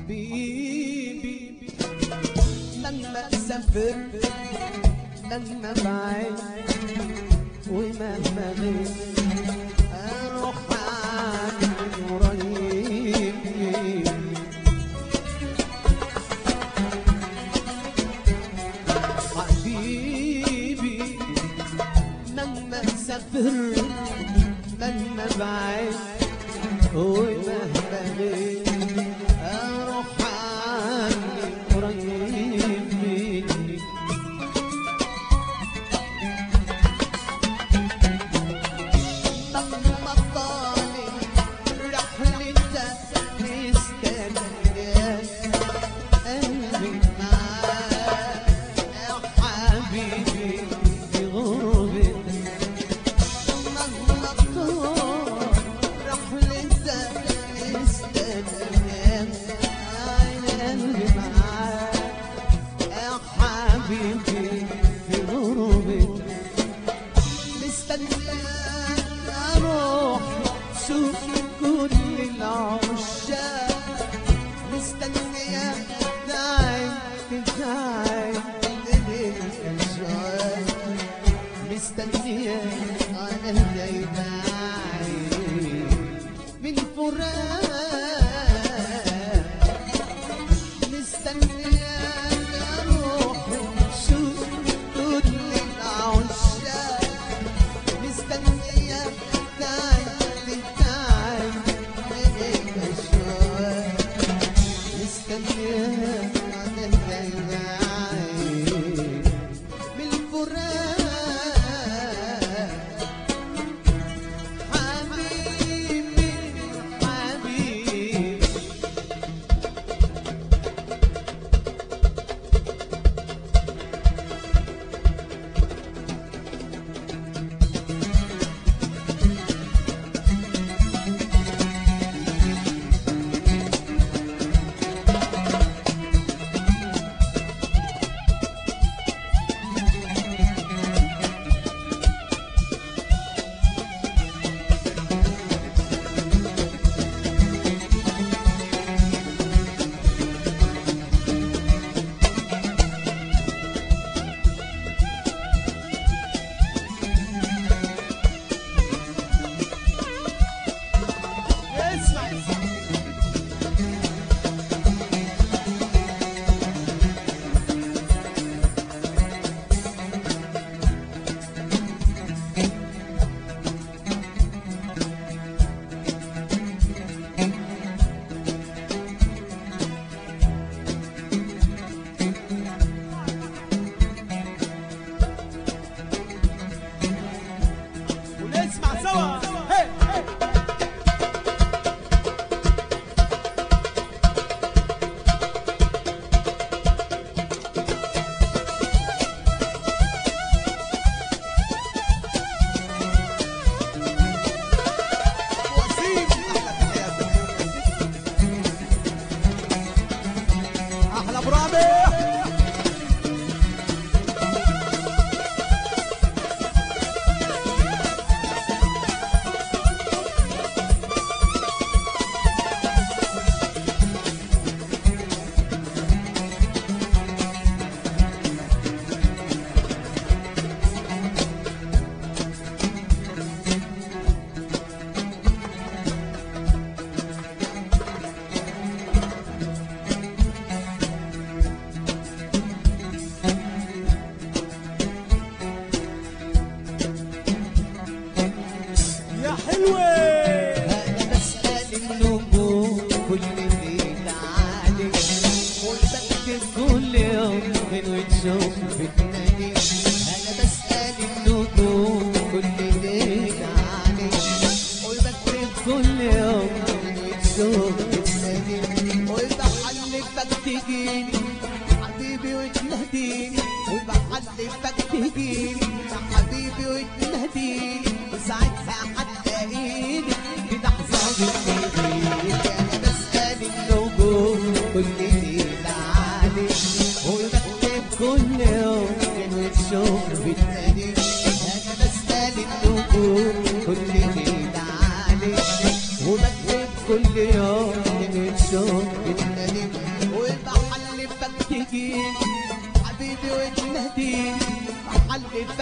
حبيبي لما سافرت لما بعيد ومهما غيت اروح عنك قريب حبيبي لما سافرت لما بعيد ومهما غيت اروح عنك قريب مني لما طالع رحلتك مستنياك قلبي معاك يا حبيبي في غربتك مهما طال رحلتك مستنياك قلبي معاك يا حبيبي في غربتك مستنياك اروح شوف كل العشاق مستنياك داعي تدعي للاشواق مستنياك انا جاي داعي من فراق مستنياك اروح شوف كل العشاق مستنياك تعي تعي من الاشواق مستنياك تعي من الفراق حبيبي حبيبي اسمع ونسمع سوا هي هي وسيم احلى برامج يا حلوة انا بسأل النجوم كل ليلة عليك وبكتب كل يوم من وتشوف بتنادي انا بسأل النجوم كل ليلة عليك وبكتب كل يوم من وتشوف بتنادي وبحلفك تجيني حبيبي وتناديني وبحلفك تجيني يا حبيبي وتناديني وساعتها هتلاقيني في لحظة بتناديك انا بسأل النجوم كل ليلة عليك وبكتب كل يوم وتشوف بتناديك انا بسأل النجوم كل ليلة عليك وبكتب كل يوم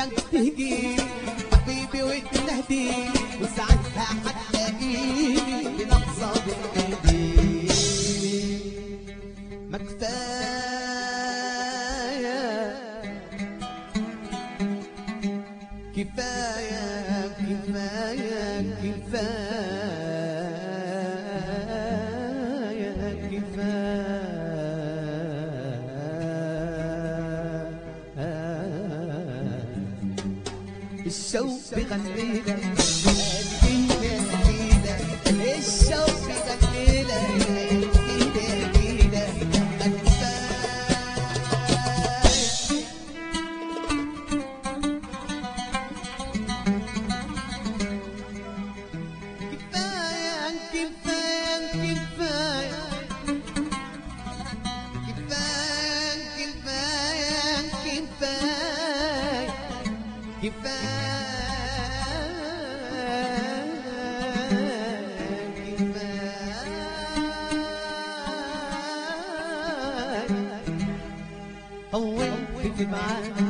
حبيبك تهجي حبيبي وتنهدي وساعتها هتلاقيني بلحظة بايدي ما كفاية كفاية كفاية كفاية كفاية الشوق بغنيلة قلبي جميلة الشوق بغنيلة قلبي جميلة ما كفاية كفاية كفاية كفاية كفاية كفاية كفاية كفاية هونت معاك